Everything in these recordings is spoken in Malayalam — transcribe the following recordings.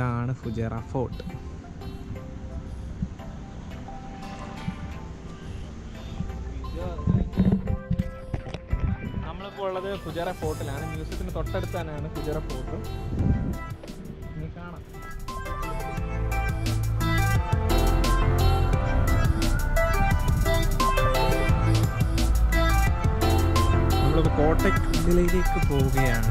ഇതാണ് ഫുജേറ ഫോർട്ട് നമ്മളിപ്പോൾ ഉള്ളത് ഫുജേറ ഫോർട്ടിലാണ് മ്യൂസിയത്തിന് തൊട്ടടുത്ത് തന്നെയാണ് ഫുജേറ ഫോർട്ട് ഇനി കാണാം നമ്മളിപ്പോൾ കോട്ടയ്ക്കുള്ളിലേക്ക് പോവുകയാണ്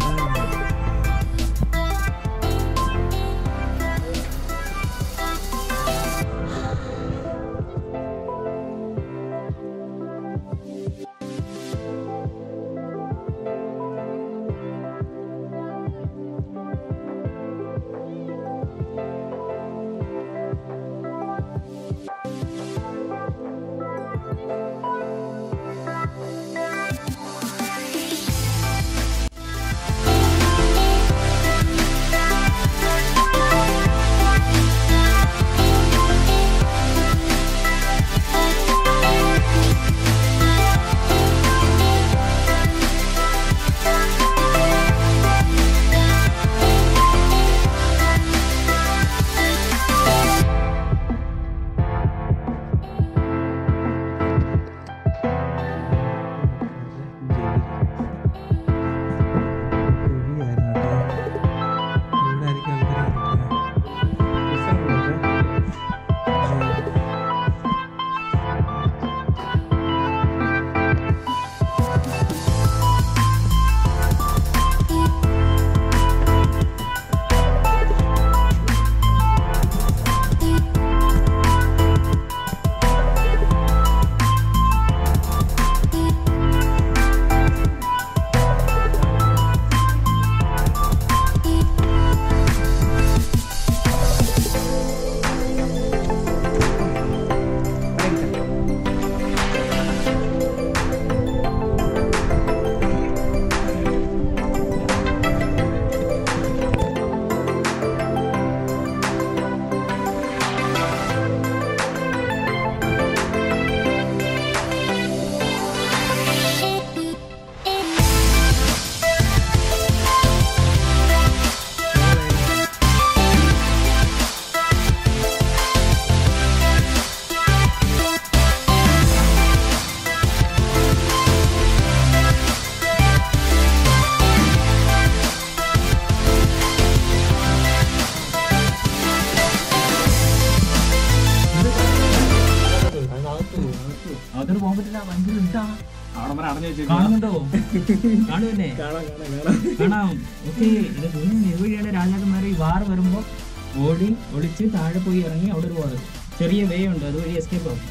അകത്തോട്ട് പോകാൻ പറ്റില്ല ഭയങ്കര ഇട്ടാ അവിടെ വരെ അടഞ്ഞു വെച്ചേക്കുന്നു. കാണുന്നുണ്ടോ കാണുമല്ലേ കാണാം കാണാം കാണാം കാണാം ഓക്കെ ഇത് തോന്നുന്നു ഇതുവഴിയാണ് രാജാക്കന്മാരെ ഈ വാർ വരുമ്പോ ഓടി ഒളിച്ച് താഴെ പോയി ഇറങ്ങി അവിടെ ഒരു വാർ ചെറിയ വേ ഉണ്ട് അതുവഴി എസ്കേപ്പ് ആവും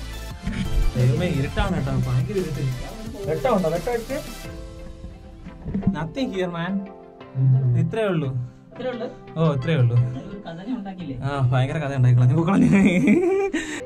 ദൈവമേ ഇരുട്ടാണ് കേട്ടോ ഭയങ്കര ഇരുട്ട് വെട്ടമുണ്ടോ വെട്ടം അടിച്ച് നത്തിങ് ഹിയർ മാൻ ഇത്രേ ഉള്ളൂ ഇത്രേ ഉള്ളു ഓ ഇത്രേ ഉള്ളൂ കഥനെ ഉണ്ടാക്കിയില്ലേ ആ ഭയങ്കര കഥ ഉണ്ടായി കളഞ്ഞു കളഞ്ഞു